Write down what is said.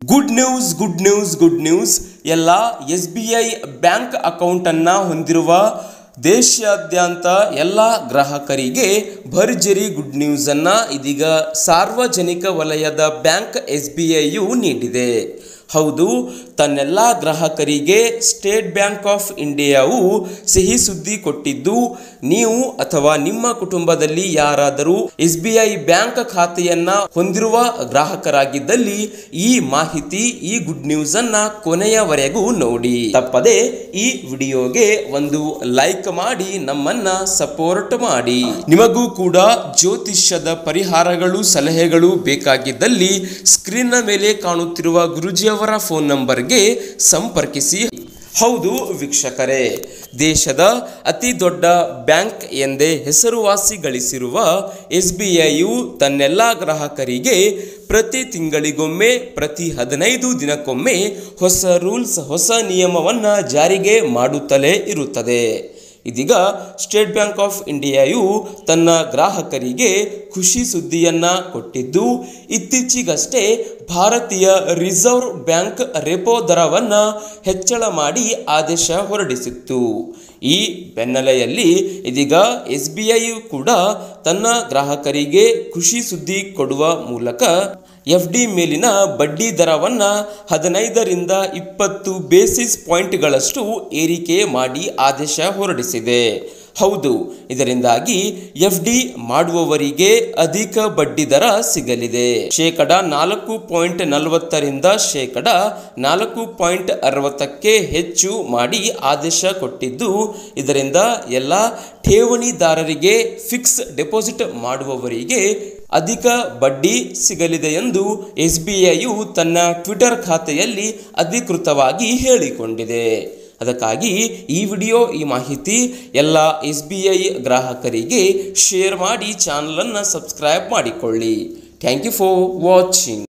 good news good news good news ಎಲ್ಲ S B I bank ಅಕೌಂಟನ್ನು ಹೊಂದಿರುವ ದೇಶಾದ್ಯಂತ ಎಲ್ಲ ಗ್ರಾಹಕರಿಗೆ ಭರ್ಜರಿ ಗುಡ್ ನ್ಯೂಸನ್ನು ಇದೀಗ ಸಾರ್ವಜನಿಕ ವಲಯದ ಬ್ಯಾಂಕ್ ಎಸ್ ಬಿ ಐಯು ನೀಡಿದೆ ಹೌದು ತನ್ನೆಲ್ಲ ಗ್ರಾಹಕರಿಗೆ ಸ್ಟೇಟ್ ಬ್ಯಾಂಕ್ ಆಫ್ ಇಂಡಿಯಾವು ಸಿಹಿ ಸುದ್ದಿ ಕೊಟ್ಟಿದ್ದು ನೀವು ಅಥವಾ ನಿಮ್ಮ ಕುಟುಂಬದಲ್ಲಿ ಯಾರಾದರೂ ಎಸ್ ಬಿ ಐ ಬ್ಯಾಂಕ್ ಖಾತೆಯನ್ನ ಹೊಂದಿರುವ ಗ್ರಾಹಕರಾಗಿದ್ದಲ್ಲಿ ಈ ಮಾಹಿತಿ ಈ ಗುಡ್ ನ್ಯೂಸ್ ಅನ್ನ ಕೊನೆಯವರೆಗೂ ನೋಡಿ ತಪ್ಪದೆ ಈ ವಿಡಿಯೋಗೆ ಒಂದು ಲೈಕ್ ಮಾಡಿ ನಮ್ಮನ್ನ ಸಪೋರ್ಟ್ ಮಾಡಿ ನಿಮಗೂ ಕೂಡ ಜ್ಯೋತಿಷ್ಯದ ಪರಿಹಾರಗಳು ಸಲಹೆಗಳು ಬೇಕಾಗಿದ್ದಲ್ಲಿ ಸ್ಕ್ರೀನ್ನ ಮೇಲೆ ಕಾಣುತ್ತಿರುವ ಗುರುಜಿಯವರ ಫೋನ್ ನಂಬರ್ಗೆ ಸಂಪರ್ಕಿಸಿ ಹೌದು ವೀಕ್ಷಕರೇ ದೇಶದ ಅತಿ ದೊಡ್ಡ ಬ್ಯಾಂಕ್ ಎಂದೇ ಹೆಸರುವಾಸಿ ಗಳಿಸಿರುವ ಎಸ್ ಬಿ ಐಯು ತನ್ನೆಲ್ಲ ಗ್ರಾಹಕರಿಗೆ ಪ್ರತಿ ತಿಂಗಳಿಗೊಮ್ಮೆ ಪ್ರತಿ ಹದಿನೈದು ದಿನಕ್ಕೊಮ್ಮೆ ಹೊಸ ರೂಲ್ಸ್ ಹೊಸ ನಿಯಮವನ್ನು ಜಾರಿಗೆ ಮಾಡುತ್ತಲೇ ಇರುತ್ತದೆ ಇದೀಗ ಸ್ಟೇಟ್ ಬ್ಯಾಂಕ್ ಆಫ್ ಇಂಡಿಯಾಯು ತನ್ನ ಗ್ರಾಹಕರಿಗೆ ಖುಷಿ ಸುದ್ದಿಯನ್ನ ಕೊಟ್ಟಿದ್ದು ಇತ್ತೀಚೆಗಷ್ಟೇ ಭಾರತೀಯ ರಿಸರ್ವ್ ಬ್ಯಾಂಕ್ ರೆಪೋ ದರವನ್ನು ಹೆಚ್ಚಳ ಮಾಡಿ ಆದೇಶ ಹೊರಡಿಸಿತ್ತು ಈ ಬೆನ್ನಲೆಯಲ್ಲಿ ಇದೀಗ ಎಸ್ ಬಿ ಐ ಕೂಡ ತನ್ನ ಗ್ರಾಹಕರಿಗೆ ಖುಷಿ ಸುದ್ದಿ ಕೊಡುವ ಮೂಲಕ ಎಫ್ ಡಿ ಮೇಲಿನ ಬಡ್ಡಿ ದರವನ್ನು ಹದಿನೈದರಿಂದ ಇಪ್ಪತ್ತು ಬೇಸಿಸ್ ಪಾಯಿಂಟ್ಗಳಷ್ಟು ಏರಿಕೆ ಮಾಡಿ ಆದೇಶ ಹೊರಡಿಸಿದೆ ಹೌದು ಇದರಿಂದಾಗಿ ಎಫ್ ಡಿ ಮಾಡುವವರಿಗೆ ಅಧಿಕ ಬಡ್ಡಿ ದರ ಸಿಗಲಿದೆ ಶೇಕಡ ನಾಲ್ಕು ಪಾಯಿಂಟ್ ನಲವತ್ತರಿಂದ ಶೇಕಡ ನಾಲ್ಕು ಪಾಯಿಂಟ್ ಅರವತ್ತಕ್ಕೆ ಹೆಚ್ಚು ಮಾಡಿ ಆದೇಶ ಕೊಟ್ಟಿದ್ದು ಇದರಿಂದ ಎಲ್ಲ ಠೇವಣಿದಾರರಿಗೆ ಫಿಕ್ಸ್ ಡೆಪಾಸಿಟ್ ಮಾಡುವವರಿಗೆ ಅಧಿಕ ಬಡ್ಡಿ ಸಿಗಲಿದೆ ಎಂದು ಎಸ್ ಬಿ ಐಯು ತನ್ನ ಟ್ವಿಟರ್ ಖಾತೆಯಲ್ಲಿ ಅಧಿಕೃತವಾಗಿ ಹೇಳಿಕೊಂಡಿದೆ ಅದಕ್ಕಾಗಿ ಈ ವಿಡಿಯೋ ಈ ಮಾಹಿತಿ ಎಲ್ಲ ಎಸ್ ಬಿ ಐ ಗ್ರಾಹಕರಿಗೆ ಶೇರ್ ಮಾಡಿ ಚಾನಲನ್ನು ಸಬ್ಸ್ಕ್ರೈಬ್ ಮಾಡಿಕೊಳ್ಳಿ ಥ್ಯಾಂಕ್ ಯು ಫಾರ್ ವಾಚಿಂಗ್